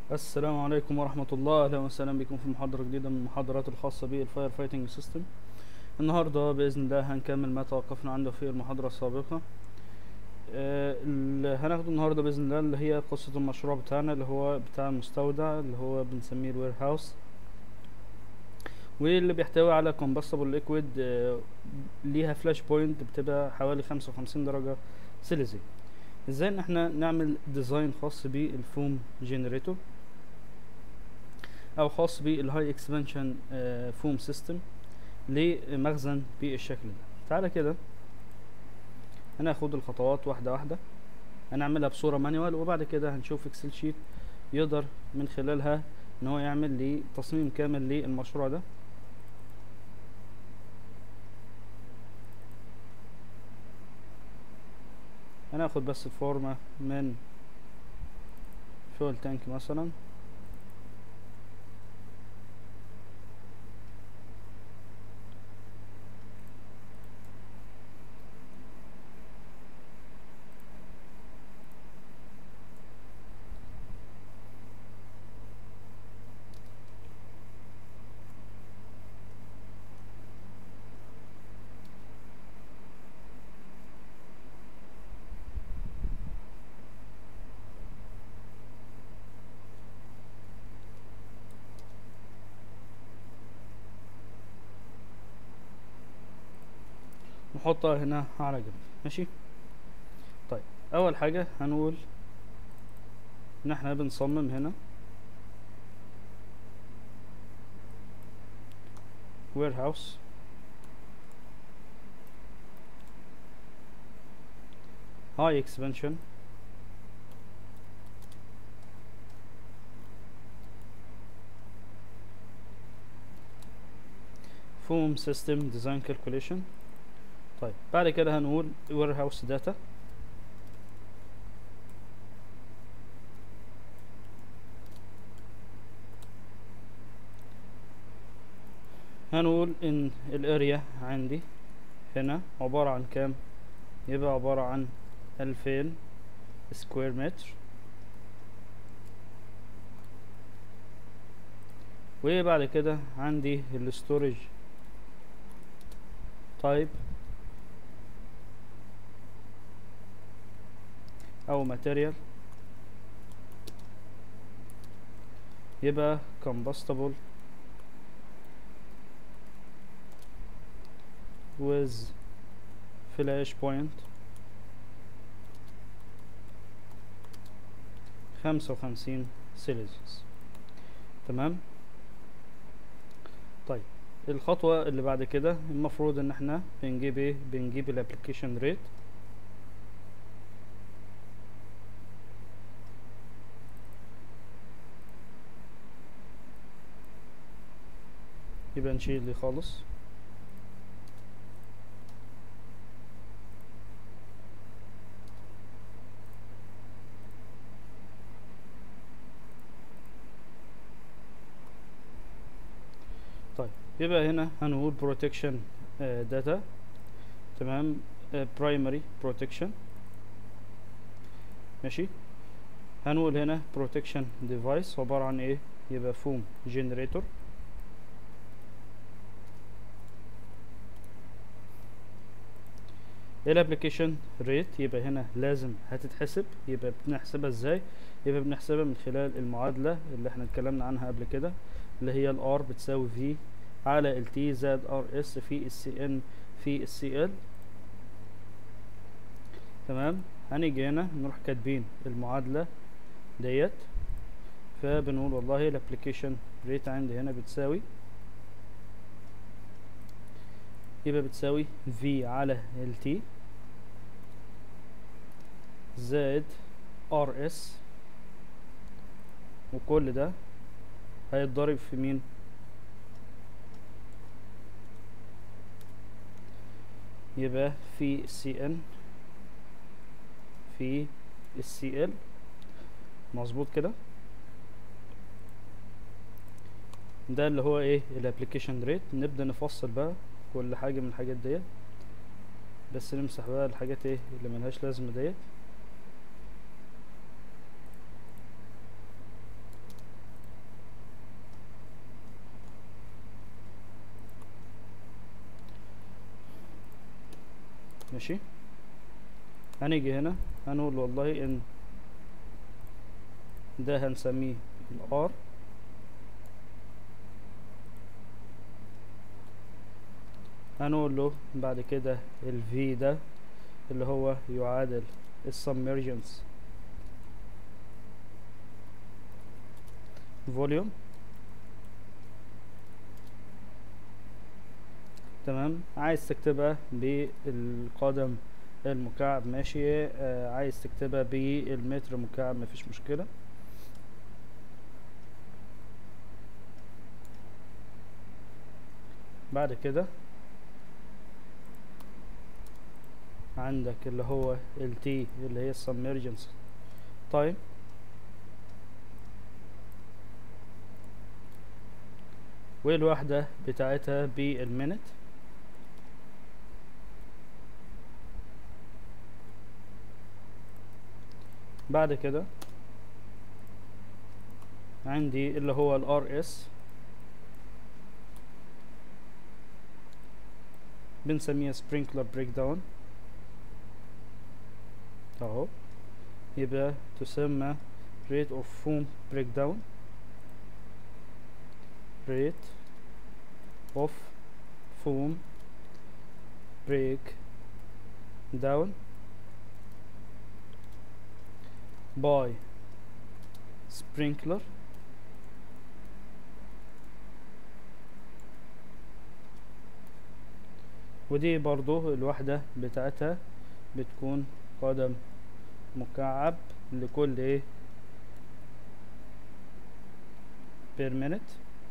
السلام عليكم ورحمة الله أهلا وسهلا بكم في محاضرة جديدة من المحاضرات الخاصة بالفاير فايتنج سيستم النهاردة بإذن الله هنكمل ما توقفنا عنده في المحاضرة السابقة آه، اللي هناخده النهاردة بإذن الله اللي هي قصة المشروع بتاعنا اللي هو بتاع المستودع اللي هو بنسميه الوير هاوس واللي بيحتوي على كومبستبل ليكويد ليها فلاش بوينت بتبقى حوالي خمسة وخمسين درجة سيليزي ازاي ان احنا نعمل ديزاين خاص بالفوم جنريتور او خاص بالهاي اكسبانشن فوم سيستم لمخزن بالشكل ده تعالى كده هناخد الخطوات واحدة واحدة هنعملها بصورة مانيوال وبعد كده هنشوف اكسل شيت يقدر من خلالها ان هو يعمل لي تصميم كامل للمشروع ده هناخد بس الفورمة من فول تانك مثلا نحطها هنا على جنب ماشي طيب اول حاجة هنقول ان احنا بنصمم هنا warehouse high expansion foam system design calculation طيب بعد كده هنقول warehouse data هنقول ان الاريا عندي هنا عبارة عن كام يبقى عبارة عن الفين سكوير متر وبعد كده عندي الستورج تايب او ماتيريال يبقى combustible with flash point خمسة وخمسين سيليزيوس تمام طيب الخطوة اللي بعد كده المفروض ان احنا بنجيب ايه بنجيب الابليكيشن ريت يبقى نشيل دي خالص طيب يبقى هنا هنقول protection uh, data تمام uh, primary protection ماشي هنقول هنا protection device عبارة عن ايه يبقى foam generator الابلكيشن ريت يبقى هنا لازم هتتحسب يبقى بنحسبها ازاي يبقى بنحسبها من خلال المعادلة اللي احنا اتكلمنا عنها قبل كده اللي هي الار بتساوي في على ال تي زائد ار اس في السي ان في السي ال تمام هنيجي هنا نروح كاتبين المعادلة ديت فبنقول والله الابلكيشن ريت عندي هنا بتساوي يبقى بتساوي في على ال تي زائد ار اس وكل ده هيتضرب في مين يبقى في سي ان في السي ال مظبوط كده ده اللي هو ايه الابلكيشن ريت نبدا نفصل بقى كل حاجه من الحاجات ديت بس نمسح بقى الحاجات ايه اللي ملهاش لازمه ديت ماشي هنيجي هنا هنقول والله ان ده هنسميه الار هنقول له بعد كده ال V ده اللي هو يعادل السبمرجنس فوليوم تمام عايز تكتبها بالقدم المكعب ماشي آه عايز تكتبها بالمتر مكعب مفيش مشكلة بعد كده عندك اللي هو ال T اللي هي submergence time والوحدة بتاعتها بالمينت بعد كده عندي اللي هو ال RS بنسميها sprinkler breakdown اهو يبقى تسمى rate of foam breakdown rate of foam break down by sprinkler ودي برضو الوحدة بتاعتها بتكون قدم مكعب لكل ايه بير minute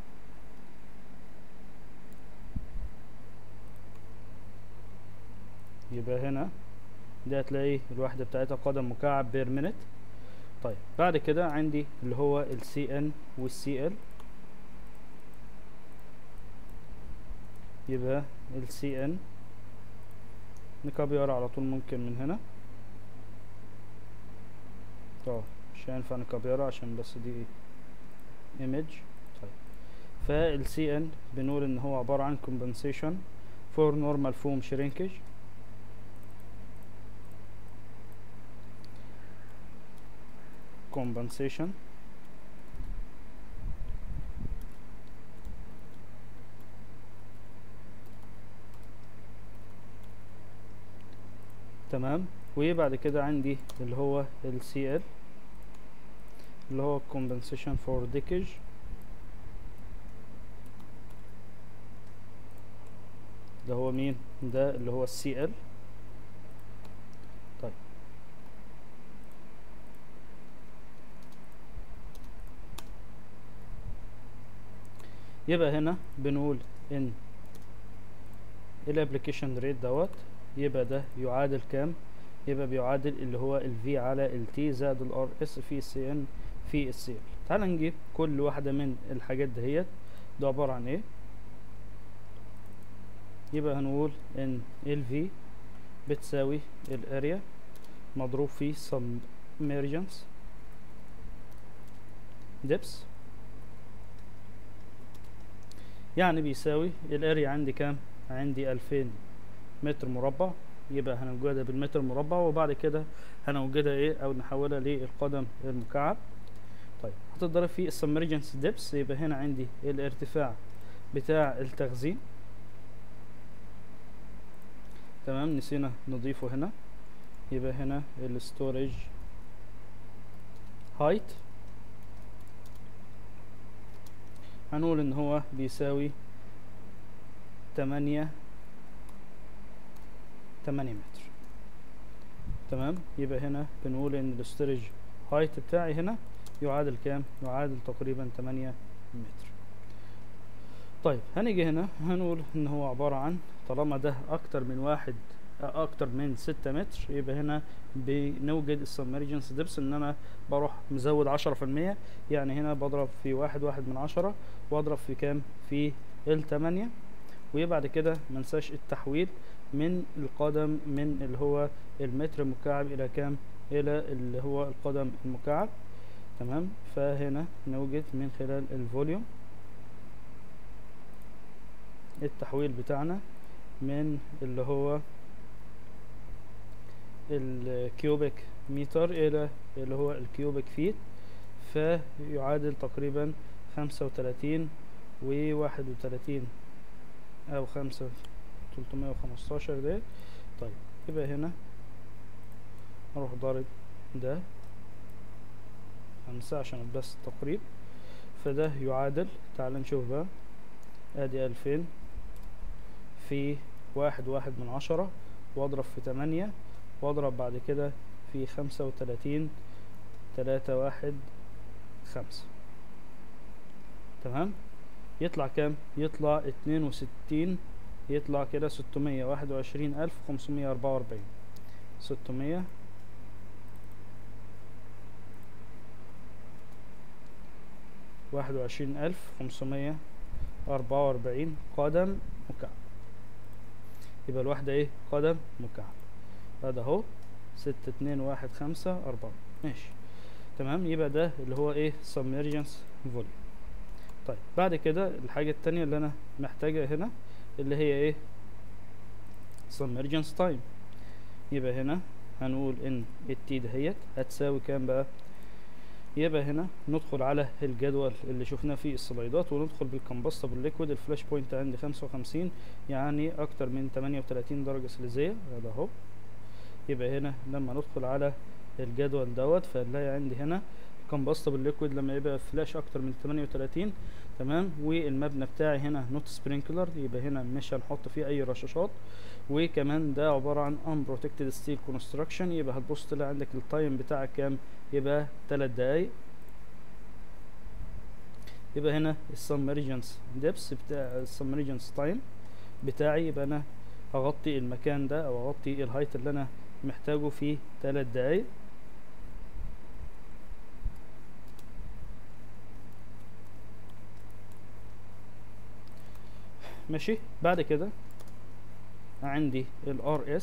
يبقى هنا دي هتلاقي الوحدة بتاعتها قدم مكعب بير minute طيب بعد كده عندي اللي هو ال CN وال CL يبقى ال CN نكبر على طول ممكن من هنا طب مش هينفع نكبرها عشان بس دي image طيب فال CN بنقول ان هو عبارة عن compensation for normal foam shrinkage compensation تمام وبعد كده عندي اللي هو ال CL اللي هو compensation for leakage ده هو مين ده اللي هو ال CL طيب يبقى هنا بنقول ان الابلكيشن ريت دوت يبقى ده يعادل كام يبقى بيعادل اللي هو ال V على ال T زائد ال RS في ال CN في ال CL تعال نجيب كل واحدة من الحاجات دهيت ده عبارة عن ايه يبقى هنقول ان ال V بتساوي الاريا مضروب في submergence depth يعني بيساوي الاريا عندي كام عندي ألفين متر مربع يبقى هنوجدها بالمتر مربع وبعد كده هنوجدها ايه او نحولها للقدم المكعب طيب هتضرب في السبمرجنس ديبس يبقى هنا عندي الارتفاع بتاع التخزين تمام نسينا نضيفه هنا يبقى هنا الستورج هايت هنقول ان هو بيساوي تمانية تمانية متر تمام يبقى هنا بنقول ان الستورج هايت بتاعي هنا يعادل كام يعادل تقريبا تمانية متر طيب هنيجي هنا هنقول ان هو عبارة عن طالما ده اكتر من واحد اكتر من ستة متر يبقى هنا بنوجد السبمرجنس ديبس ان انا بروح مزود عشرة في المية يعني هنا بضرب في واحد واحد من عشرة واضرب في كام في التمانية وبعد كده منساش التحويل من القدم من اللي هو المتر مكعب الى كام الى اللي هو القدم المكعب تمام فهنا نوجد من خلال الفوليوم التحويل بتاعنا من اللي هو الكيوبيك متر الى اللي هو الكيوبيك فيت فيعادل تقريبا خمسة وتلاتين وواحد وتلاتين او خمسة تلتمية وخمستاشر ده طيب يبقى هنا اروح ضارب ده خمسة عشان بس التقريب فده يعادل تعال نشوف بقى ادي الفين في واحد واحد من عشرة واضرب في تمانية واضرب بعد كده في خمسة وتلاتين تلاتة واحد خمسة تمام يطلع كام يطلع اتنين وستين يطلع كده ستمية واحد وعشرين ألف خمسمية أربعة وأربعين ستمية واحد وعشرين ألف خمسمية أربعة وأربعين قدم مكعب يبقى الواحدة ايه قدم مكعب هذا اهو ستة اتنين واحد خمسة أربعة ماشي تمام يبقى ده اللي هو ايه submergence volume طيب بعد كده الحاجة التانية اللي أنا محتاجها هنا اللي هي ايه submergence time يبقى هنا هنقول ان التي دهيت هتساوي كام بقى يبقى هنا ندخل على الجدول اللي شفناه في السلايدات وندخل بالكمبستبل ليكويد الفلاش بوينت عندي خمسة وخمسين يعني اكتر من تمانية وتلاتين درجة سليزية هذا اهو يبقى هنا لما ندخل على الجدول دوت فهنلاقي عندي هنا كومبستبل ليكويد لما يبقى فلاش اكتر من 38 تمام والمبنى بتاعي هنا نوت سبرينكلر يبقى هنا مش هنحط فيه اي رشاشات وكمان ده عباره عن unprotected steel construction يبقى هتبص تلاقي عندك التايم بتاعك كام يبقى 3 دقايق يبقى هنا السبمرجنس ديبس بتاع السبمرجنس تايم بتاعي يبقى انا هغطي المكان ده او اغطي الهايت اللي انا محتاجه في 3 دقايق ماشي بعد كده عندي ال RS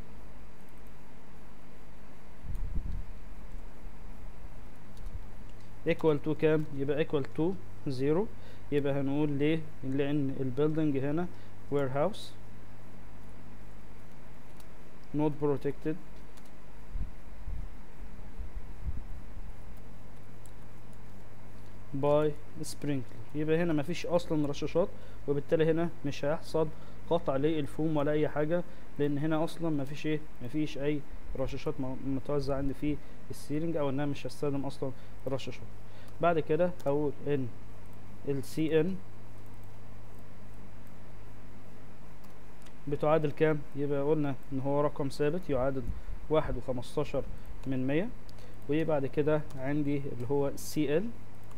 equal to كام يبقى equal to zero يبقى هنقول ليه لان البيلدينج هنا warehouse not protected باي سبرينكلر يبقى هنا مفيش اصلا رشاشات وبالتالي هنا مش هيحصل قطع للفوم ولا اي حاجه لان هنا اصلا مفيش ايه مفيش اي رشاشات متوزع عندي في السيلينج او ان انا مش هستخدم اصلا رشاشات بعد كده هقول ان السي ان بتعادل كام يبقى قلنا ان هو رقم ثابت يعادل واحد وخمستاشر من مية وبعد كده عندي اللي هو سي ال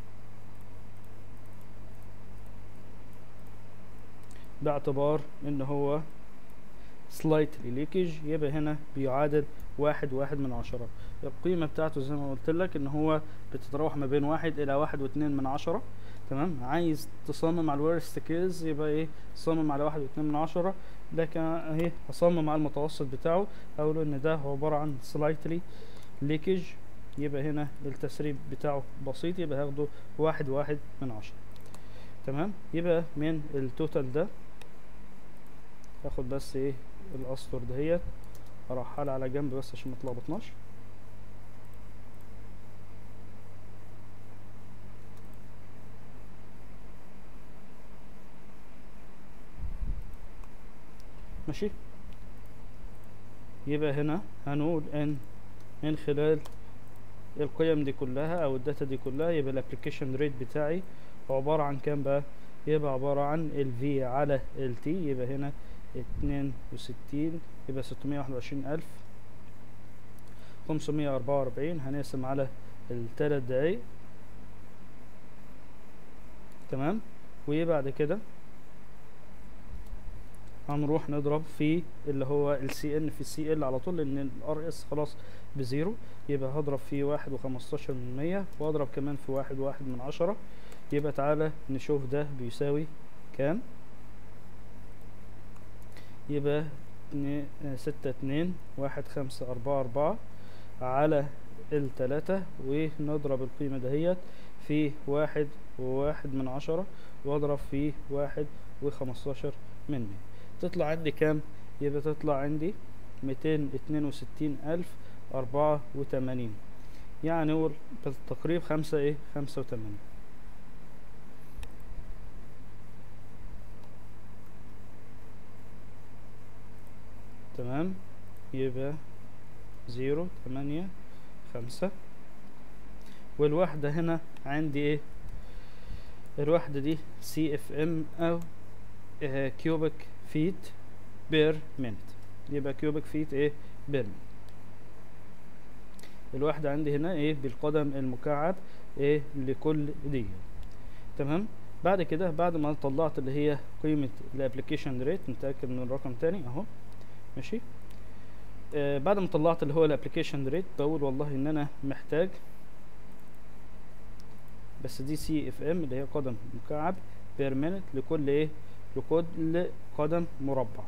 باعتبار ان هو slightly leakage يبقى هنا بيعادل واحد واحد من عشرة القيمة بتاعته زي ما قلت لك ان هو بتتراوح ما بين واحد الى واحد واتنين من عشرة تمام عايز تصمم على الورست كيز يبقى ايه تصمم على واحد واتنين من عشرة لكن اهي هصمم على المتوسط بتاعه اقول ان ده عبارة عن slightly leakage يبقى هنا التسريب بتاعه بسيط يبقى هاخده واحد واحد من عشرة تمام يبقى من التوتال ده هاخد بس ايه الاسطر دهيت ارحلها على جنب بس عشان متلخبطناش ماشي يبقى هنا هنقول ان من خلال القيم دي كلها او الداتا دي كلها يبقى الابلكيشن ريت بتاعي عبارة عن كام بقى يبقى عبارة عن ال V على ال T يبقى هنا اتنين وستين يبقى ستمية واحد وعشرين ألف خمسمية أربعة وأربعين هنقسم على التلات دقايق تمام وبعد كده هنروح نضرب في اللي هو السي ان في السي ال على طول لان الار اس خلاص بزيرو يبقى هضرب في واحد وخمستاشر من مية واضرب كمان في واحد واحد من عشرة يبقى تعالى نشوف ده بيساوي كام يبقى ستة اتنين واحد خمسة أربعة أربعة على التلاتة ونضرب القيمة دهيت في واحد وواحد من عشرة واضرب في واحد وخمستاشر من مية تطلع عندي كام يبقى تطلع عندي ميتين اتنين وستين ألف أربعة وتمانين يعني هو بالتقريب خمسة ايه خمسة وتمانين تمام يبقى زيرو تمانية خمسة والوحدة هنا عندي ايه الوحدة دي سي اف ام او كيوبك فيت بير مينت يبقى كيوبك فيت ايه بير مينت الواحدة عندي هنا ايه بالقدم المكعب ايه لكل دي تمام بعد كده بعد ما طلعت اللي هي قيمة الابليكيشن ريت نتأكد من الرقم تاني اهو ماشي آه بعد ما طلعت اللي هو الابليكيشن ريت بقول والله ان انا محتاج بس دي سي اف ام اللي هي قدم مكعب بير مينت لكل ايه لكل قدم مربع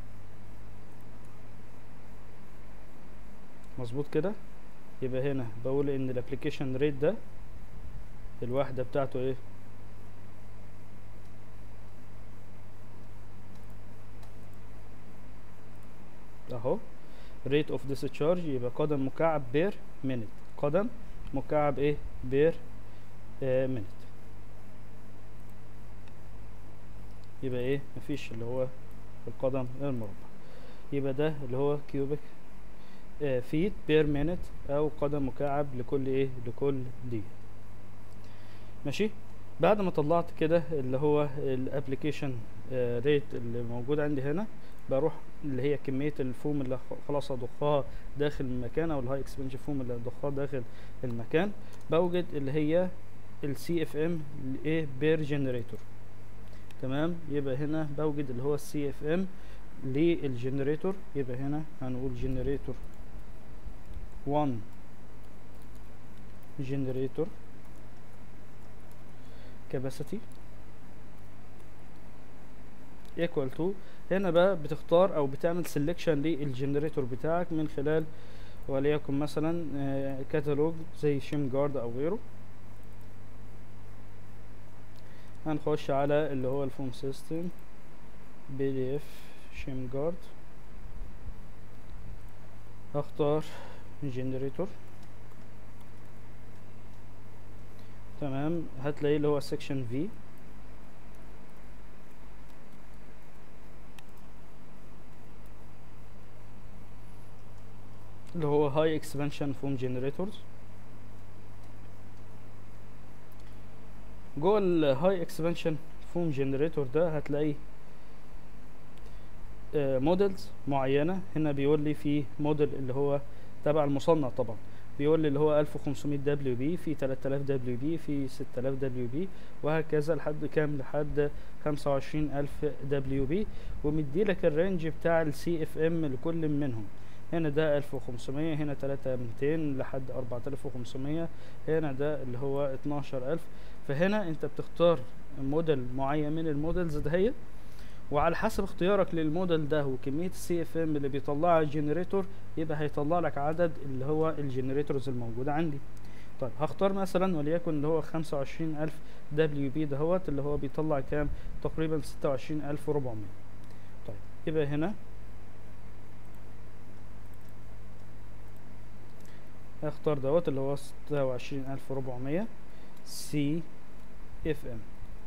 مظبوط كده يبقى هنا بقول ان الابليكيشن ريت ده الوحده بتاعته ايه اهو rate of discharge يبقى قدم مكعب بير minute قدم مكعب ايه بير آه minute يبقى ايه مفيش اللي هو القدم المربع يبقى ده اللي هو كيوبيك فيت بير مينت او قدم مكعب لكل ايه لكل دي ماشي بعد ما طلعت كده اللي هو الابلكيشن ريت اللي موجود عندي هنا بروح اللي هي كميه الفوم اللي خلاص اضخها داخل المكان او الهاي اكسبنشن فوم اللي اضخها داخل المكان بوجد اللي هي السي اف ام ايه بير جنريتور تمام يبقى هنا بوجد اللي هو السي اف ام للجنريتور يبقى هنا هنقول جنريتور 1 جنريتور capacity equal to هنا بقى بتختار او بتعمل selection للجنريتور بتاعك من خلال وليكن مثلا كتالوج زي شيم جارد او غيره هنخش على اللي هو الفوم سيستم بي دي اف شيم جارد هختار جنريتور تمام هتلاقيه اللي هو سيكشن في اللي هو هاي اكسبانشن فوم جنريتورز جوه الهاي اكسبانشن فوم جنريتور ده هتلاقي موديلز معينه هنا بيقول لي في موديل اللي هو تبع المصنع طبعا بيقول لي اللي هو 1500 دبليو بي في 3000 دبليو بي في 6000 دبليو بي وهكذا لحد كام لحد 25000 دبليو بي ومدي لك الرينج بتاع السي اف ام لكل منهم هنا ده 1500 هنا 3200 لحد 4500 هنا ده اللي هو 12000 فهنا انت بتختار موديل معين من الموديلز دهيت وعلى حسب اختيارك للموديل ده وكميه السي اف ام اللي بيطلعها الجنريتور يبقى هيطلع لك عدد اللي هو الجنريتورز الموجوده عندي طيب هختار مثلا وليكن اللي هو 25000 دبليو بي دهوت اللي هو بيطلع كام تقريبا 26400 طيب يبقى هنا هختار دوت اللي هو 26400 سي اف ام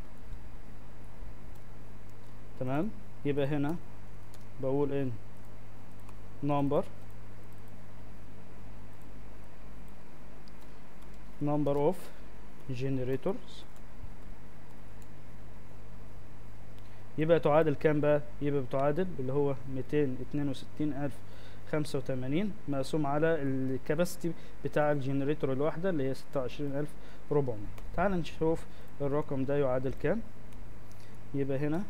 تمام يبقى هنا بقول ان number number of generators يبقى تعادل كام بقى يبقى بتعادل اللي هو 262085 مقسوم على الكباسيتي بتاع الجنريتور الواحدة اللي هي 26400 تعال نشوف الرقم ده يعادل كام يبقى هنا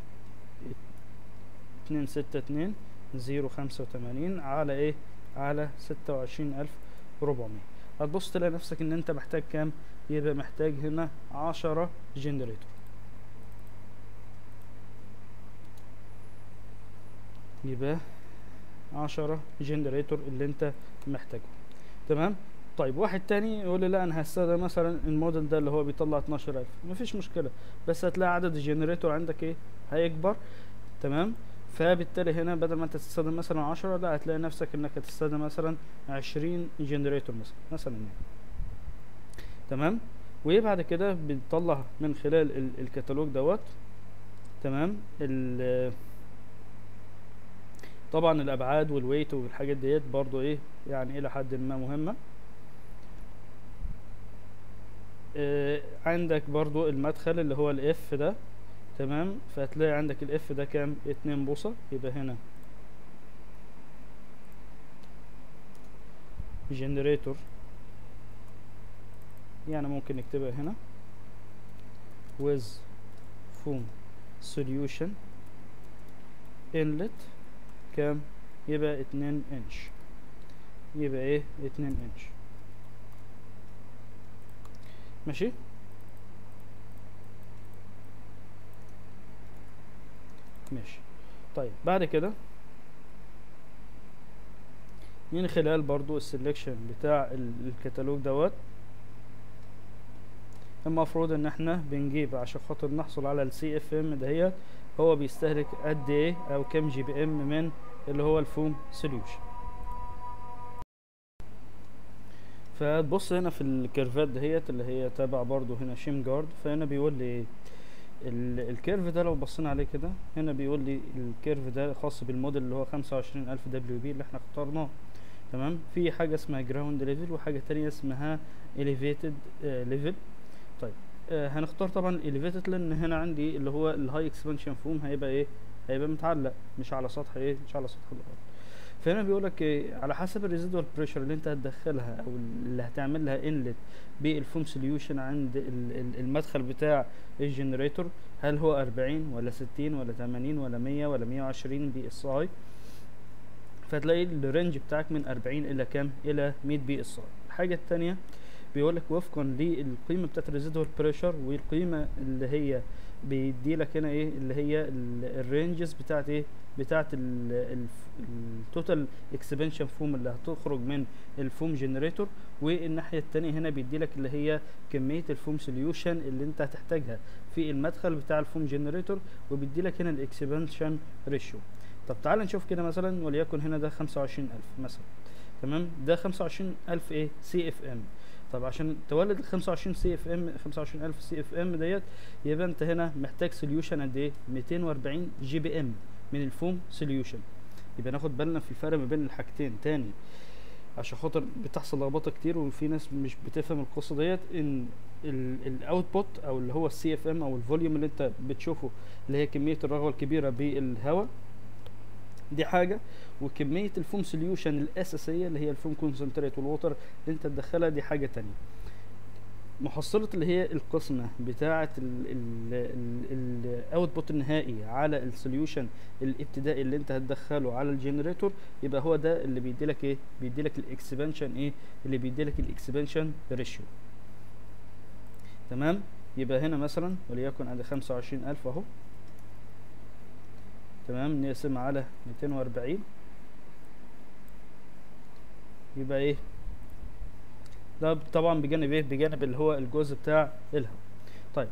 اتنين ستة اتنين زيرو خمسة وتمانين على ايه على ستة وعشرين الف ربعمية هتبص تلاقي نفسك ان انت محتاج كام يبقى محتاج هنا عشرة جنريتور يبقى عشرة جنريتور اللي انت محتاجه تمام طيب واحد تاني يقول لي لا انا هستخدم مثلا الموديل ده اللي هو بيطلع 12000 مفيش مشكله بس هتلاقي عدد الجنريتور عندك ايه هيكبر تمام فبالتالي هنا بدل ما انت تستخدم مثلا عشرة لا هتلاقي نفسك انك هتستخدم مثلا عشرين جنريتور مثلا مثلا يعني تمام وبعد كده بنطلع من خلال ال- الكتالوج دوت تمام ال طبعا الابعاد والويت والحاجات ديت برضو ايه يعني الى حد ما مهمه آه عندك برضو المدخل اللي هو الاف ده تمام فهتلاقي عندك الاف ده كام اتنين بوصة يبقى هنا جنريتور يعني ممكن نكتبها هنا with foam solution inlet كام يبقى اتنين انش يبقى ايه اتنين انش ماشي ماشي طيب بعد كده من خلال برضو السلكشن بتاع ال- الكتالوج دوت المفروض ان احنا بنجيب عشان خاطر نحصل على السي اف ام دهيت هو بيستهلك قد ايه او كام جي بي ام من اللي هو الفوم سوليوشن فتبص هنا في الكيرفات دهيت اللي هي تابع برضو هنا شيم جارد فهنا بيقول لي ايه ال- الكيرف ده لو بصينا عليه كده هنا بيقول لي الكيرف ده خاص بالموديل اللي هو خمسة وعشرين ألف دبليو بي اللي احنا اخترناه تمام في حاجة اسمها جراوند ليفل وحاجة تانية اسمها elevated ليفل طيب آه هنختار طبعا elevated لان هنا عندي اللي هو الهاي اكسبانشن فوم هيبقى ايه هيبقى متعلق مش على سطح ايه مش على سطح الارض فهنا بيقول لك إيه على حسب الريزيدوال بريشر اللي انت هتدخلها او اللي هتعمل لها انلت بالفوم سوليوشن عند ال- ال- المدخل بتاع الجنريتور هل هو 40 ولا 60 ولا 80 ولا 100 ولا 120 بي اس اي فتلاقي الرينج بتاعك من 40 الى كام الى 100 بي اس اي الحاجه الثانيه بيقول لك وفقا للقيمه بتاعت الريزيدوال بريشر والقيمه اللي هي بيدي لك هنا ايه اللي هي الرينجز بتاعت ايه بتاعت التوتال اكسبانشن فوم اللي هتخرج من الفوم جنريتور والناحيه التانية هنا بيدي لك اللي هي كميه الفوم سوليوشن اللي انت هتحتاجها في المدخل بتاع الفوم جنريتور وبيدي لك هنا الاكسبانشن ريشيو طب تعال نشوف كده مثلا وليكن هنا ده 25000 مثلا تمام ده 25000 ايه سي اف ام طب عشان تولد ال 25 سي اف ام 25000 سي اف ام ديت يبقى انت هنا محتاج سوليوشن قد ايه 240 جي بي ام من الفوم سوليوشن يبقى ناخد بالنا في الفرق ما بين الحاجتين تاني عشان خاطر بتحصل لخبطه كتير وفي ناس مش بتفهم القصه ديت ان الاوتبوت او اللي هو السي اف ام او الفوليوم اللي انت بتشوفه اللي هي كميه الرغوه الكبيره بالهواء دي حاجه وكميه الفوم سوليوشن الاساسيه اللي هي الفوم كونسنتريت والووتر اللي انت تدخلها دي حاجه تانية محصلة اللي هي القسمة بتاعة الاوتبوت النهائي على السوليوشن الابتدائي اللي انت هتدخله على الجنريتور يبقى هو ده اللي بيديلك ايه بيديلك الاكسبانشن ايه اللي بيديلك الاكسبانشن ريشيو تمام يبقى هنا مثلا وليكن ادي خمسة وعشرين الف اهو تمام نقسم على ميتين واربعين يبقى ايه ده طبعا بجانب ايه بجانب اللي هو الجزء بتاع الهواء طيب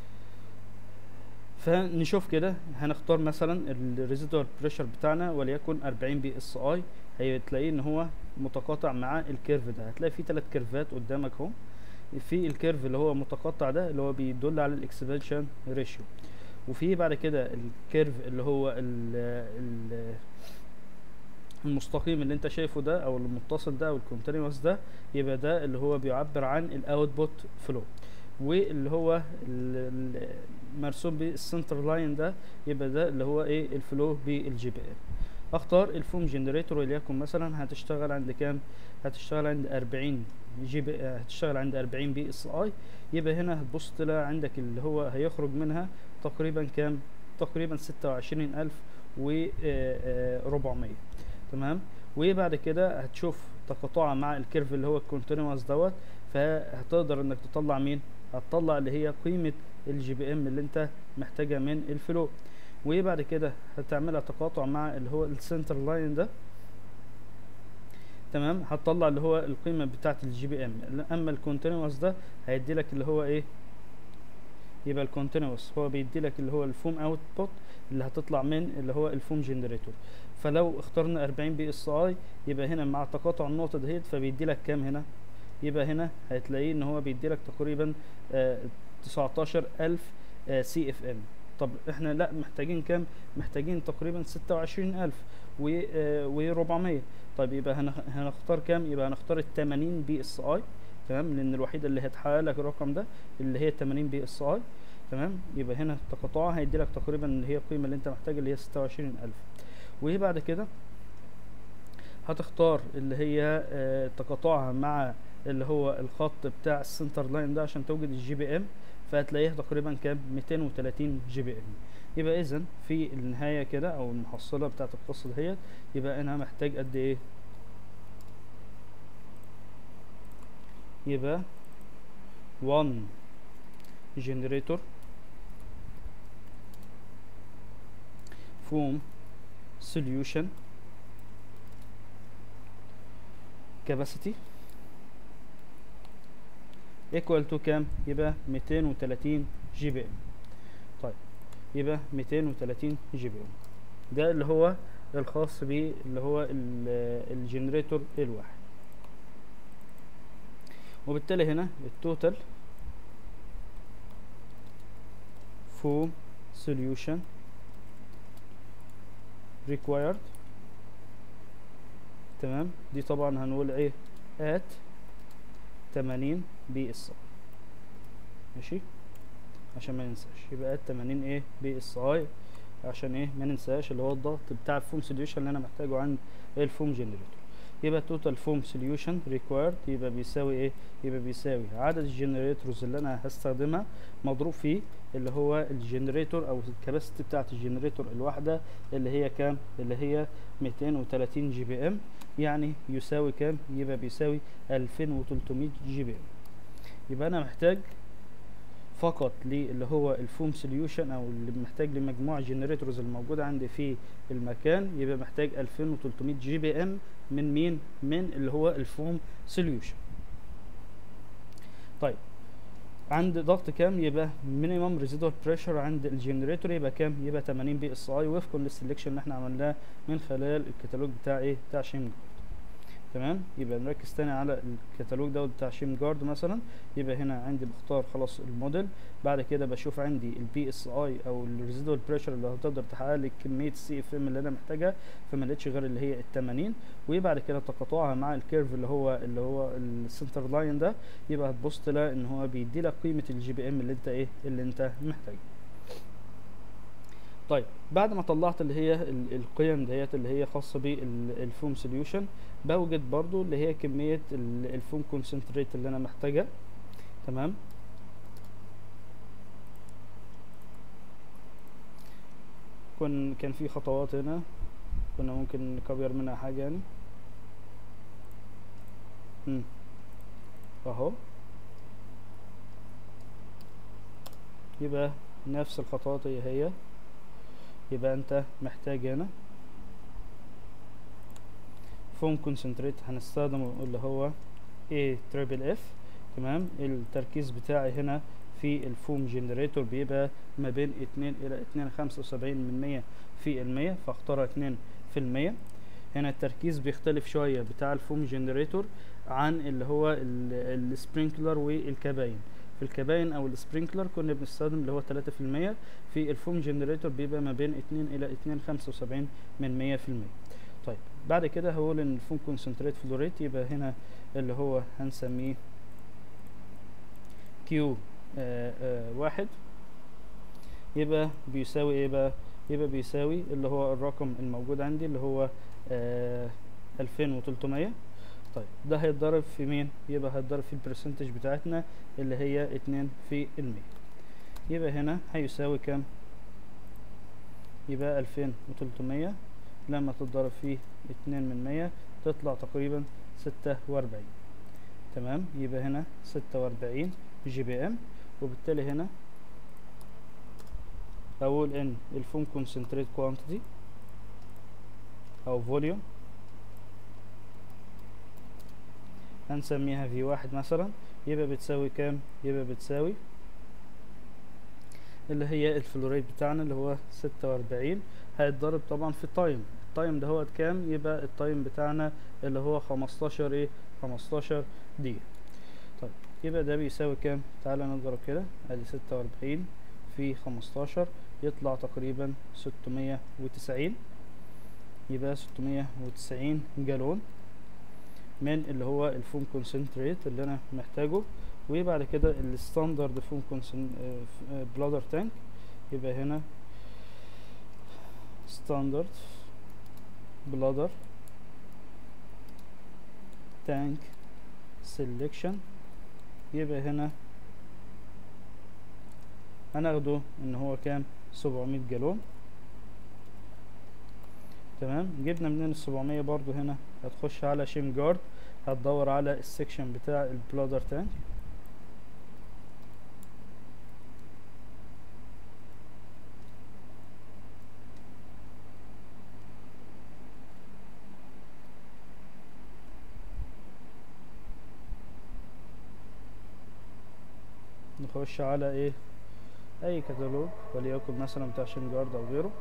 فنشوف كده هنختار مثلا الريزيدوال بريشر بتاعنا وليكن 40 بي اس اي هتلاقيه ان هو متقاطع مع الكيرف ده هتلاقي في ثلاث كيرفات قدامك اهو في الكيرف اللي هو متقطع ده اللي هو بيدل على الاكسبانشن ريشيو وفي بعد كده الكيرف اللي هو ال ال المستقيم اللي انت شايفه ده او المتصل ده او الكونتينوس ده يبقى ده اللي هو بيعبر عن الاوتبوت فلو واللي هو مرسوم بالسنتر لاين ده يبقى ده اللي هو ايه الفلو بالجي بي ام اختار الفوم جنريتور وليكن مثلا هتشتغل عند كام هتشتغل عند 40 جي بي هتشتغل عند 40 بي اس اي يبقى هنا هتبص تلاقي عندك اللي هو هيخرج منها تقريبا كام تقريبا 26000 و 400 تمام وبعد كده هتشوف تقاطعها مع الكيرف اللي هو الكونتينوس دوت فهتقدر انك تطلع مين هتطلع اللي هي قيمه الجي بي ام اللي انت محتاجها من الفلو وبعد كده هتعملها تقاطع مع اللي هو السنتر لاين ده تمام هتطلع اللي هو القيمه بتاعه الجي بي ام اما الكونتينوس ده هيدي لك اللي هو ايه يبقى الكونتينوس هو بيدي لك اللي هو الفوم اوتبوت اللي هتطلع من اللي هو الفوم جنريتور فلو اخترنا 40 بي اس اي يبقى هنا مع تقاطع النقطه دهيت فبيدي لك كام هنا يبقى هنا هتلاقيه ان هو بيدي لك تقريبا آه 19000 آه سي اف ام طب احنا لا محتاجين كام محتاجين تقريبا 26000 و 400 طيب يبقى هنخ- هنختار كام يبقى هنختار ال 80 بي اس اي تمام لان الوحيده اللي هتحقق لك الرقم ده اللي هي 80 بي اس اي تمام يبقى هنا تقاطعها هيدي لك تقريبا اللي هي القيمه اللي انت محتاجها اللي هي 26000 وبعد كده هتختار اللي هي آه، تقاطعها مع اللي هو الخط بتاع السنتر لاين ده عشان توجد الجي بي ام فهتلاقيها تقريبا كام 230 جي بي ام يبقى اذا في النهايه كده او المحصله بتاعت القصه دهيت يبقى انا محتاج قد ايه يبقى 1 generator foam solution capacity equal to كام يبقى 230 جي بي ام طيب يبقى 230 جي بي ام ده اللي هو الخاص بيه اللي هو الجنريتور الواحد وبالتالي هنا التوتال foam solution required تمام دي طبعا هنقول ايه at 80 بي اس ماشي عشان ما ننساش يبقى at 80 ايه بي اس اي عشان ايه ما ننساش اللي هو الضغط بتاع الفوم سوليوشن اللي انا محتاجه عند الفوم جنريتور يبقى توتال فوم سوليوشن ريكوايرد يبقى بيساوي ايه يبقى بيساوي عدد الجنريتورز اللي انا هستخدمها مضروب فيه اللي هو الجنريتور او الكباسيتي بتاعت الجنريتور الواحده اللي هي كام اللي هي 230 جي بي ام يعني يساوي كام يبقى بيساوي 2300 جي بي ام يبقى انا محتاج فقط للي هو الفوم سوليوشن او اللي محتاج لمجموع الجنريتورز الموجوده عندي في المكان يبقى محتاج 2300 جي بي ام من مين من اللي هو الفوم سوليوشن طيب عند ضغط كام يبقى مينيمم ريزيدوال بريشر عند الجنريتور يبقى كام يبقى 80 بي اس اي وفقا للسلكشن اللي احنا عملناه من خلال الكتالوج بتاع ايه بتاع شيم تمام يبقى نركز تاني على الكتالوج ده بتاع شيم جارد مثلا يبقى هنا عندي بختار خلاص الموديل بعد كده بشوف عندي البي اس اي او الريزيدوال بريشر اللي هتقدر تحقق لي كميه السي اف ام اللي انا محتاجها فما لقيتش غير اللي هي ال 80 وبعد كده تقاطعها مع الكيرف اللي هو اللي هو السنتر لاين ده يبقى هتبص تلاقي ان هو بيدي لك قيمه الجي بي ام اللي انت ايه اللي انت محتاجها طيب بعد ما طلعت اللي هي ال- القيم ديت اللي هي خاصه بالفوم سوليوشن بوجد برضو اللي هي كميه ال- الفوم كونسنتريت اللي انا محتاجها تمام كن كان في خطوات هنا كنا ممكن نكبر منها حاجه يعني مم. اهو يبقى نفس الخطوات هي هي يبقى انت محتاج هنا فوم كونسنتريت هنستخدمه اللي هو A تريبل اف تمام التركيز بتاعي هنا في الفوم جنريتور بيبقى ما بين اتنين الى اتنين خمسة وسبعين من مية في المية فاختار اتنين في المية هنا التركيز بيختلف شوية بتاع الفوم جنريتور عن اللي هو السبرينكلر والكباين في الكباين او السبرينكلر كنا بنستخدم اللي هو 3% في الفوم جنريتور بيبقى ما بين 2 الى 2.75 من 100% طيب بعد كده هقول ان الفوم كونسنتريت فلوريت يبقى هنا اللي هو هنسميه كيو آه آه واحد يبقى بيساوي ايه بقى يبقى بيساوي اللي هو الرقم الموجود عندي اللي هو آه 2300 طيب ده هيتضرب في مين يبقى هيتضرب في البرسنتج بتاعتنا اللي هي اتنين في المية يبقى هنا هيساوي كام يبقى الفين وتلتمية لما تتضرب في اتنين من مية تطلع تقريبا ستة واربعين تمام يبقى هنا ستة واربعين جي بي ام وبالتالي هنا اقول ان الفوم كونسنتريت كوانتيتي او فوليوم هنسميها في واحد مثلا يبقى بتساوي كام يبقى بتساوي اللي هي الفلوريت بتاعنا اللي هو ستة وأربعين هيتضرب طبعا في التايم التايم ده هو كام يبقى التايم بتاعنا اللي هو خمستاشر ايه خمستاشر دقيقة طيب يبقى ده بيساوي كام تعالى نضرب كده ادي ستة وأربعين في خمستاشر يطلع تقريبا ستمية وتسعين يبقى ستمية وتسعين جالون من اللي هو الفوم كونسنتريت اللي انا محتاجه وبعد كده الستاندرد فوم بلادر تانك يبقى هنا ستاندرد بلادر تانك سيلكشن يبقى هنا هناخده ان هو كام 700 جالون تمام جبنا منين السبعمية برضو هنا هتخش على شيم جارد هتدور على السكشن بتاع البلادر تانك نخش على ايه اي كتالوج وليكن مثلا بتاع شيم جارد او غيره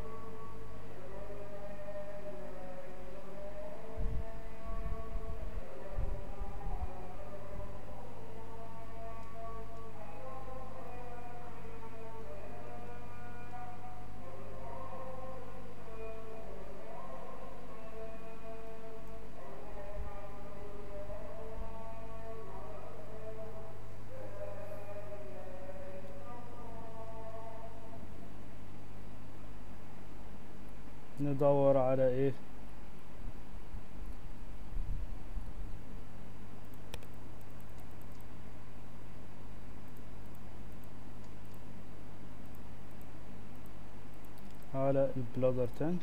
ندور على ايه على البلادر تانك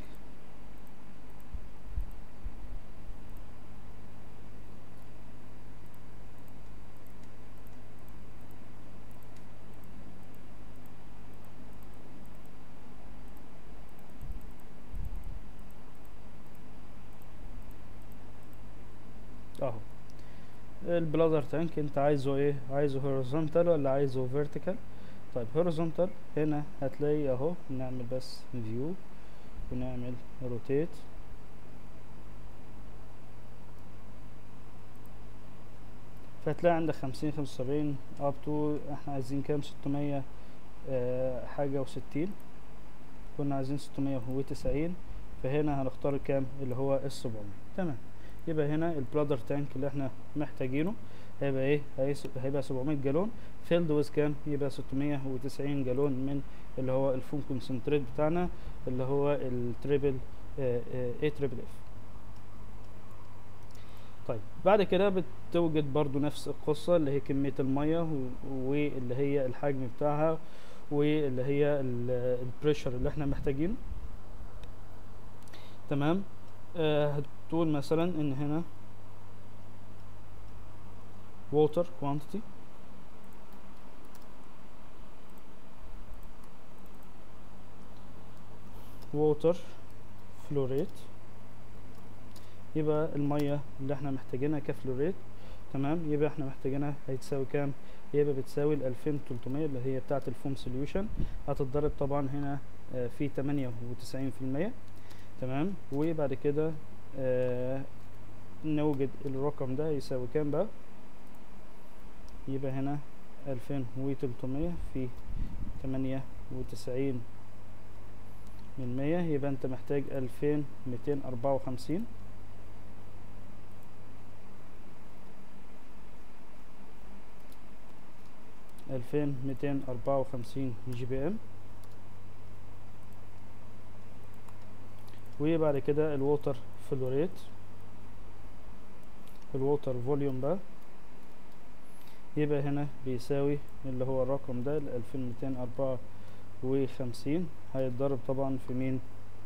اهو البلادر تانك انت عايزه ايه عايزه هوريزونتال ولا عايزه فيرتيكال طيب هوريزونتال هنا هتلاقي اهو نعمل بس فيو ونعمل روتيت فهتلاقي عندك خمسين خمسة وسبعين اب تو احنا عايزين كام ستمية اه حاجة وستين كنا عايزين ستمية وتسعين فهنا هنختار كام اللي هو السبعمية تمام يبقى هنا البلادر تانك اللي احنا محتاجينه هيبقى ايه هيس- هيبقى 700 جالون فيلد ويز كام يبقى 690 جالون من اللي هو الفوم كونسنتريت بتاعنا اللي هو التريبل اي تريبل اف طيب بعد كده بتوجد برضو نفس القصة اللي هي كمية المية و- واللي هي الحجم بتاعها واللي هي البريشر اللي احنا محتاجينه تمام آه هتقول مثلا ان هنا water quantity water flow rate يبقى المية اللي احنا محتاجينها كفلوريت تمام يبقى احنا محتاجينها هتساوي كام يبقى بتساوي ال 2300 اللي هي بتاعة الفوم سوليوشن هتتضرب طبعا هنا آه، في 98% تمام وبعد كده آه نوجد الرقم ده يساوي كام بقى يبقى هنا ألفين وتلتمية في تمانية وتسعين من مية يبقى انت محتاج ألفين ميتين أربعة وخمسين ألفين ميتين أربعة وخمسين جي بي ام وبعد كده الووتر فلوريت الووتر فوليوم بقى يبقى هنا بيساوي اللي هو الرقم ده الألفين ميتين أربعة وخمسين هيتضرب طبعا في مين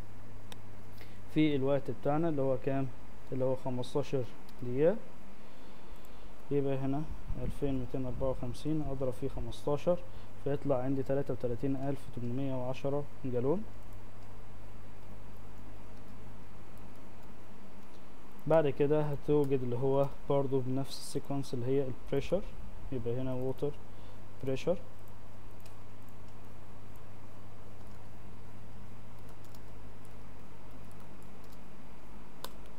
في الوقت بتاعنا اللي هو كام اللي هو خمستاشر دقيقة يبقى هنا ألفين ميتين أربعة وخمسين أضرب فيه خمستاشر فيطلع عندي تلاتة وتلاتين ألف تمنمية وعشرة جالون بعد كده هتوجد اللي هو برضو بنفس السيكونس اللي هي البريشر يبقى هنا ووتر بريشر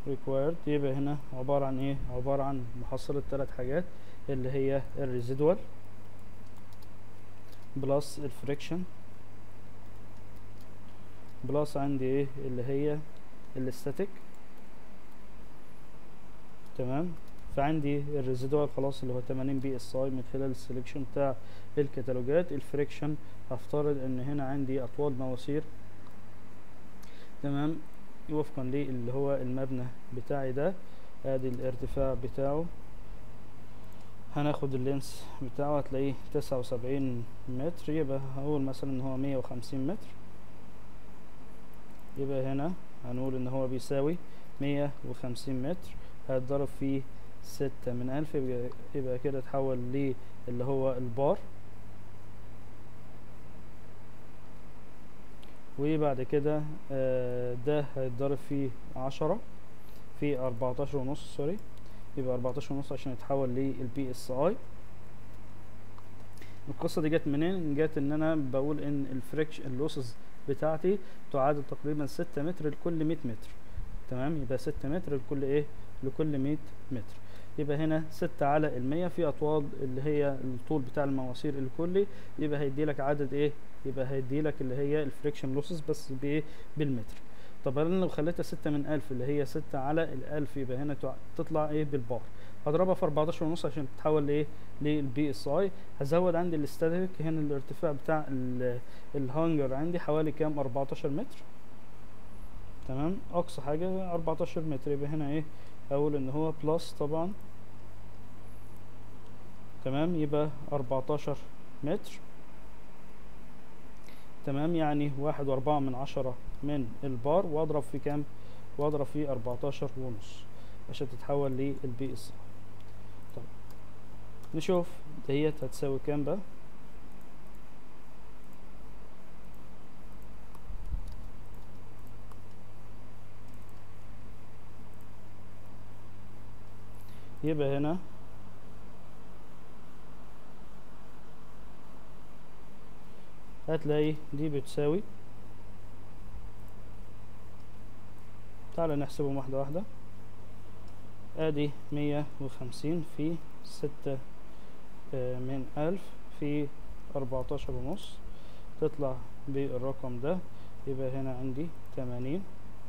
required يبقى هنا عبارة عن ايه عبارة عن محصلة ثلاث حاجات اللي هي الريزيدوال بلس الفريكشن بلس عندي ايه اللي هي الاستاتيك تمام فعندي الريزيدوال خلاص اللي هو 80 بي اس اي من خلال السلكشن بتاع الكتالوجات الفريكشن هفترض ان هنا عندي اطوال مواسير تمام وفقا اللي هو المبنى بتاعي ده ادي الارتفاع بتاعه هناخد اللينس بتاعه هتلاقيه تسعة وسبعين متر يبقى هقول مثلا ان هو مية وخمسين متر يبقى هنا هنقول ان هو بيساوي مية وخمسين متر هيتضرب في ستة من ألف يبقى, يبقى كده اتحول لي اللي هو البار وبعد كده آه ده هيتضرب في عشرة في أربعتاشر ونص سوري يبقى أربعتاشر ونص عشان يتحول للبي اس اي القصة دي جت منين؟ جت ان انا بقول ان الفريكشن اللوسز بتاعتي تعادل تقريبا ستة متر لكل مية متر تمام يبقى ستة متر لكل ايه لكل مية متر يبقى هنا ستة على المية في أطوال اللي هي الطول بتاع المواسير الكلي يبقى هيدي لك عدد ايه يبقى هيدي لك اللي هي الفريكشن لوسز بس بايه بالمتر طب انا لو خليتها ستة من ألف اللي هي ستة على الألف يبقى هنا تطلع ايه بالبار هضربها في أربعتاشر ونص عشان تتحول لايه للبي اس اي هزود عندي الاستاتيك هنا الارتفاع بتاع الهانجر عندي حوالي كام أربعتاشر متر تمام اقصى حاجة أربعتاشر متر يبقى هنا ايه اقول ان هو بلس طبعا تمام يبقى أربعتاشر متر تمام يعني واحد وأربعة من عشرة من البار وأضرب في كام وأضرب في أربعتاشر ونص عشان تتحول للبي اس طيب نشوف ديت هتساوي كام بقى يبقى هنا هتلاقي دي بتساوي تعالى نحسبهم واحدة واحدة ادي مية وخمسين في ستة من ألف في أربعتاشر ونص تطلع بالرقم ده يبقى هنا عندي تمانين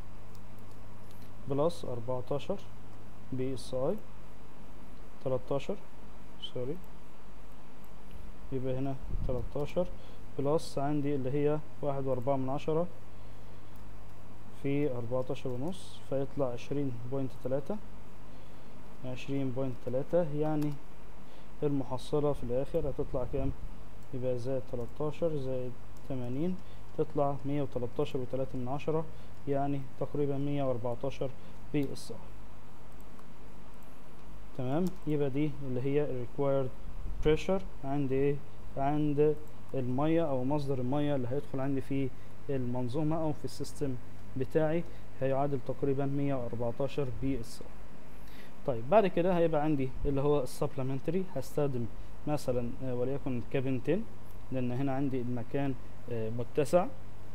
بلس أربعتاشر بي اس اي تلاتاشر سوري يبقى هنا تلاتاشر بلس عندي اللي هي واحد وأربعة من عشرة في أربعتاشر ونص فيطلع عشرين بوينت تلاتة عشرين بوينت تلاتة يعني المحصلة في الآخر هتطلع كام يبقى زائد تلاتاشر زائد تمانين تطلع مية وتلاتاشر وتلاتة من عشرة يعني تقريبا مية وأربعتاشر بي اس اي تمام يبقى دي اللي هي required pressure عند ايه عند المية او مصدر المية اللي هيدخل عندي في المنظومة او في السيستم بتاعي هيعادل تقريبا 114 بي اس طيب بعد كده هيبقى عندي اللي هو السبلمنتري هستخدم مثلا وليكن كابنتين لان هنا عندي المكان متسع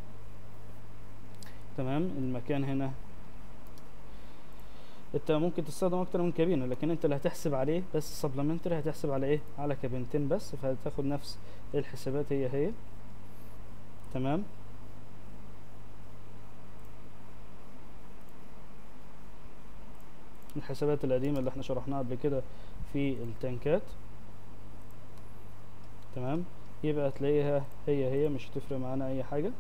تمام المكان هنا انت ممكن تستخدم اكتر من كابينه لكن انت اللي هتحسب عليه بس سبلمنتري هتحسب على ايه على كابينتين بس فهتاخد نفس الحسابات هي هي تمام الحسابات القديمة اللي احنا شرحناها قبل كده في التنكات تمام يبقى هتلاقيها هي هي مش هتفرق معانا اي حاجة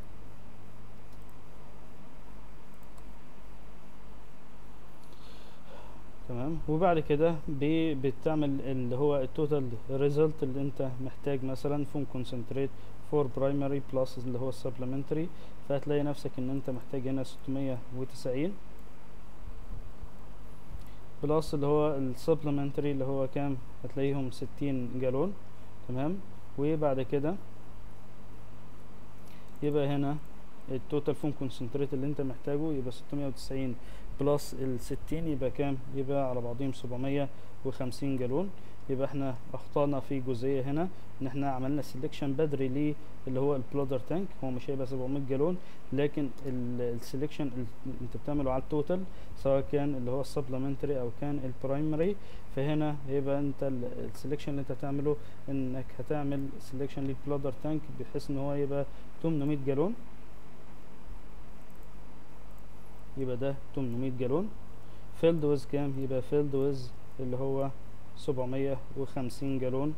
تمام وبعد كده بتعمل اللي هو التوتال ريزلت اللي انت محتاج مثلا فون كونسنتريت فور برايمري بلس اللي هو السبلمنتري فهتلاقي نفسك ان انت محتاج هنا 690 بلس اللي هو السبلمنتري اللي هو كام هتلاقيهم 60 جالون تمام وبعد كده يبقى هنا التوتال فون كونسنتريت اللي انت محتاجه يبقى 690 بلس ال 60 يبقى كام يبقى على بعضهم 750 جالون يبقى احنا اخطأنا في جزئية هنا ان احنا عملنا سيلكشن بدري ليه اللي هو البلودر تانك هو مش هيبقى 700 جالون لكن السيلكشن انت بتعمله على التوتال سواء كان اللي هو السبلمنتري او كان البرايمري فهنا هيبقى انت السيلكشن اللي انت هتعمله انك هتعمل سيلكشن للبلودر تانك بحيث ان هو يبقى 800 جالون يبقى ده 800 جالون فيلد ويز كام يبقى فيلد ويز اللي هو 750 جالون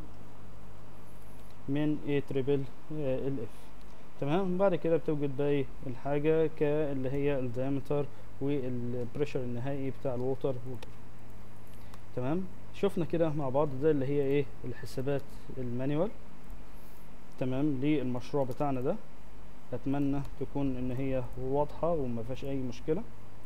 من A تريبل ال F تمام بعد كده بتوجد باقي الحاجة كاللي هي الدايمتر والبريشر النهائي بتاع الووتر تمام شفنا كده مع بعض ده اللي هي ايه الحسابات المانيوال تمام للمشروع بتاعنا ده اتمنى تكون ان هي واضحة وما فيهاش اي مشكلة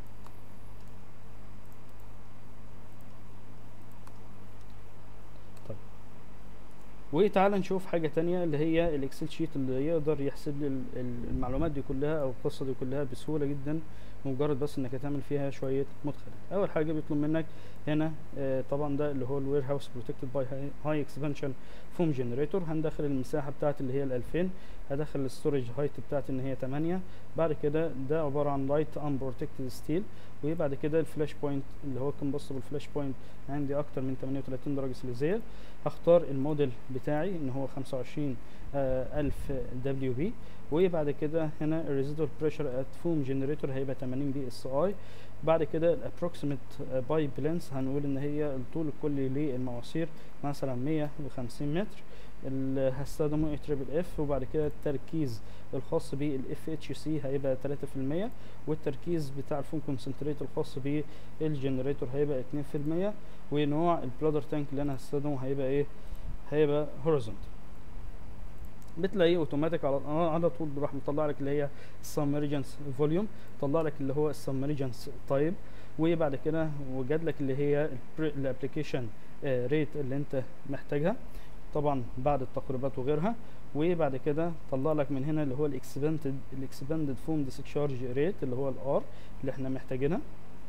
طيب وتعال نشوف حاجة تانية اللي هي الاكسل شيت اللي يقدر يحسب لي المعلومات دي كلها او القصة دي كلها بسهولة جدا مجرد بس انك هتعمل فيها شوية مدخلات اول حاجة بيطلب منك هنا آه طبعا ده اللي هو الوير هاوس بروتكتد باي هاي اكسبانشن فوم جنريتور هندخل المساحة بتاعت اللي هي ال 2000 هدخل الستورج هايت بتاعت ان هي 8 بعد كده ده عبارة عن لايت ان بروتكتد ستيل وبعد كده الفلاش بوينت اللي هو الكومبوستبل فلاش بوينت عندي اكتر من 38 درجة سليزية هختار الموديل بتاعي ان هو 25 آه الف دبليو بي وبعد كده هنا الريزيدوال بريشر ات فوم جنريتور هيبقى 80 بي اس اي بعد كده الابروكسيمت بايب لينس هنقول ان هي الطول الكلي للمواسير مثلا 150 متر اللي هستخدمه اي تريبل اف وبعد كده التركيز الخاص بالاف اتش سي هيبقى 3% والتركيز بتاع الفوم كونسنتريت الخاص بالجنريتور هيبقى 2% ونوع البلادر تانك اللي انا هستخدمه هيبقى ايه هيبقى هوريزونتال بتلاقيه اوتوماتيك على على طول راح مطلع لك اللي هي السبمرجنس فوليوم طلع لك اللي هو السبمرجنس تايب وبعد كده وجد لك اللي هي الابلكيشن ريت اللي انت محتاجها طبعا بعد التقريبات وغيرها وبعد كده طلع لك من هنا اللي هو الاكسباندد الاكسباندد فوم ديسشارج ريت اللي هو الار اللي احنا محتاجينها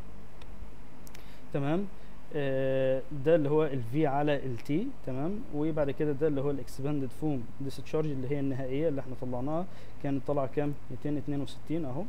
تمام آه ده اللي هو الفي على التي تمام وبعد كده ده اللي هو الاكسباندد فوم ديسشارج اللي هي النهائيه اللي احنا طلعناها كانت طالعه كام 262 اهو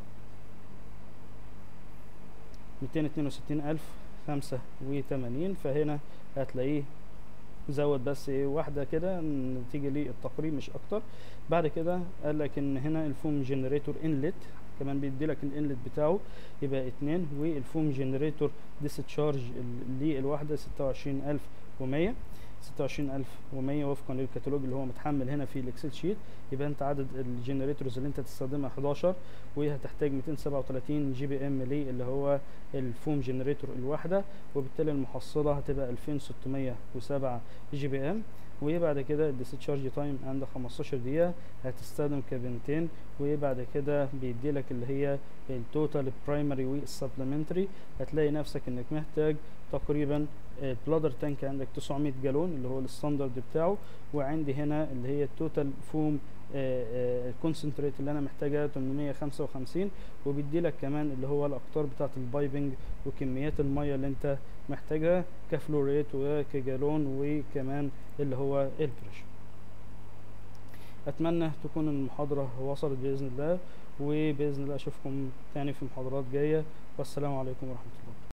262085 فهنا هتلاقيه زود بس ايه واحده كده نتيجه للتقريب مش اكتر بعد كده قال لك ان هنا الفوم جنريتور انلت كمان بيدي لك الانلت بتاعه يبقى اتنين والفوم جنريتور ديسشارج للواحده ستة وعشرين الف ومية ستة وعشرين الف ومية وفقا للكتالوج اللي هو متحمل هنا في الاكسل شيت يبقى انت عدد الجنريتورز اللي انت تستخدمها 11 وهتحتاج 237 جي بي ام ليه اللي هو الفوم جنريتور الواحده وبالتالي المحصله هتبقى 2607 جي بي ام وبعد كده الديسشارج تايم عند 15 دقيقة هتستخدم كابنتين وبعد كده بيدي لك اللي هي التوتال برايمري والسبلمنتري هتلاقي نفسك انك محتاج تقريبا البلادر تانك عندك 900 جالون اللي هو الستاندرد بتاعه وعندي هنا اللي هي التوتال فوم الكونسنتريت اللي انا محتاجها 855 وبيدي لك كمان اللي هو الاقطار بتاعه البايبنج وكميات الميه اللي انت محتاجها كفلوريت وكجالون وكمان اللي هو البريشر اتمنى تكون المحاضره وصلت باذن الله وباذن الله اشوفكم تاني في محاضرات جايه والسلام عليكم ورحمه الله